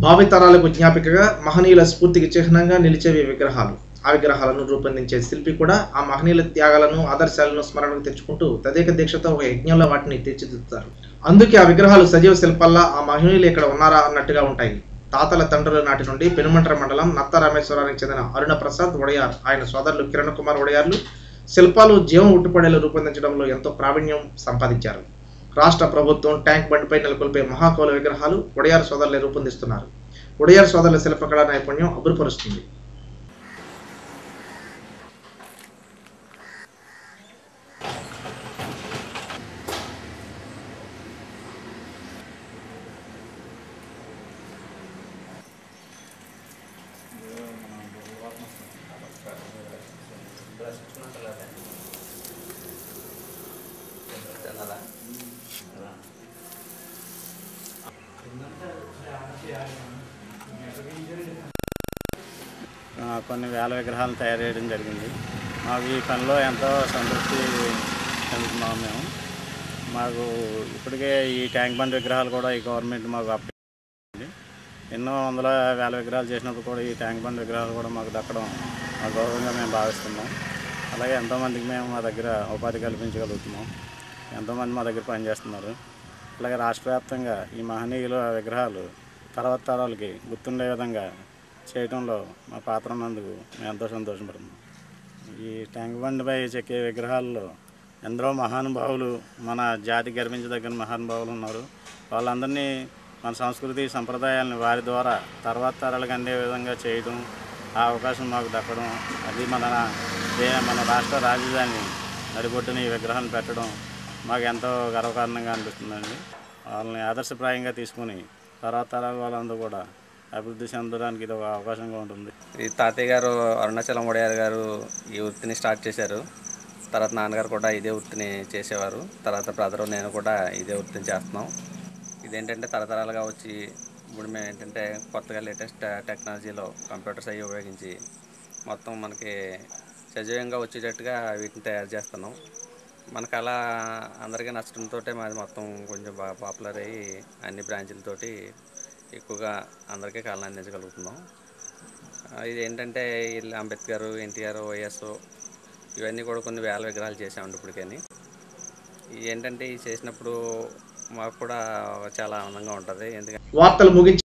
భావితరాలకు జ్ఞాపికగా మహనీయుల స్ఫూర్తికి చిహ్నంగా నిలిచేవి విగ్రహాలు ఆ విగ్రహాలను రూపొందించే శిల్పి కూడా ఆ మహనీయుల త్యాగాలను ఆదర్శాలను స్మరణకు తెచ్చుకుంటూ తదేక దీక్షతో ఒక యజ్ఞంలో వాటిని తీర్చిదిద్దుతారు అందుకే ఆ విగ్రహాలు సజీవ శిల్పాల్లా ఆ మహనీయులు ఇక్కడ ఉన్నారా అన్నట్టుగా ఉంటాయి తాతల తండ్రుల నాటి నుండి పెనుమంట్ర మండలం నత్త రామేశ్వరానికి చెందిన అరుణ ప్రసాద్ ఒడయార్ ఆయన సోదరులు కిరణ్ కుమార్ ఒడయార్లు శిల్పాలు జీవం ఉట్టుపడేలు రూపొందించడంలో ఎంతో ప్రావీణ్యం సంపాదించారు రాష్ట్ర ప్రభుత్వం ట్యాంక్ బండిపై నెలకొల్పే మహాకౌల విగ్రహాలు ఒడయార్ సోదరులే రూపొందిస్తున్నారు ఒడయార్ సోదరుల శిల్పకళా నైపుణ్యం అభివృపరుస్తుంది ఆ, కొన్ని వేల విగ్రహాలను తయారు చేయడం జరిగింది మాకు ఈ పనిలో ఎంతో సంతృప్తి చెందుతున్నాం మేము మాకు ఇప్పటికే ఈ ట్యాంక్ బండ్ విగ్రహాలు కూడా ఈ గవర్నమెంట్ మాకు అప్పగింది ఎన్నో వందల వేల విగ్రహాలు చేసినప్పుడు కూడా ఈ ట్యాంక్ బండ్ విగ్రహాలు కూడా మాకు దక్కడం మా గౌరవంగా మేము భావిస్తున్నాం అలాగే ఎంతోమందికి మేము మా దగ్గర ఉపాధి కల్పించగలుగుతున్నాం ఎంతోమంది మా దగ్గర పనిచేస్తున్నారు అలాగే రాష్ట్ర వ్యాప్తంగా ఈ మహనీయుల విగ్రహాలు తర్వాత తరాలకి గుర్తుండే విధంగా చేయడంలో మా పాత్ర ఉన్నందుకు మేము ఎంతో సంతోషపడుతున్నాం ఈ ట్యాంక్ బండ్పై చెక్కే విగ్రహాల్లో ఎందరో మహానుభావులు మన జాతి గర్వించదగిన మహానుభావులు ఉన్నారు వాళ్ళందరినీ మన సంస్కృతి సంప్రదాయాలను వారి ద్వారా తర్వాత తరాలకు అందే విధంగా చేయడం ఆ అవకాశం మాకు దక్కడం అది మన దే- మన రాష్ట్ర రాజధాని నడిబొడ్డున ఈ విగ్రహాన్ని పెట్టడం మాకు ఎంతో గర్వకారణంగా అనిపిస్తుందండి వాళ్ళని ఆదర్శప్రాయంగా తీసుకుని తర్వాత తరాల వాళ్ళందరూ కూడా అభివృద్ధి చెందడానికి ఇది ఒక అవకాశంగా ఉంటుంది ఈ తాతయ్య గారు అరుణాచలం ఒడయార్ గారు ఈ వృత్తిని స్టార్ట్ చేశారు తర్వాత నాన్నగారు కూడా ఇదే వృత్తిని చేసేవారు తర్వాత బ్రదరు నేను కూడా ఇదే వృత్తిని చేస్తున్నాం ఇదేంటంటే తరతరాలుగా వచ్చి ఇప్పుడు మేము ఏంటంటే కొత్తగా లేటెస్ట్ టెక్నాలజీలో కంప్యూటర్స్ అవి ఉపయోగించి మొత్తం మనకి సజీవంగా వచ్చేటట్టుగా వీటిని తయారు చేస్తున్నాం మనకు అలా అందరికీ నచ్చడంతో మాది మొత్తం కొంచెం బాగా పాపులర్ అయ్యి అన్ని బ్రాంచులతోటి ఎక్కువగా అందరికీ కళను అందించగలుగుతున్నాం ఆ, ఇది ఏంటంటే వీళ్ళు అంబేద్కర్ ఎన్టీఆర్ వైఎస్ ఇవన్నీ కూడా కొన్ని వేల విగ్రహాలు చేసామండి ఇప్పటికని ఇవి ఏంటంటే ఇవి చేసినప్పుడు మాకు కూడా చాలా ఆనందంగా ఉంటుంది ఎందుకంటే వార్తలు ముగించే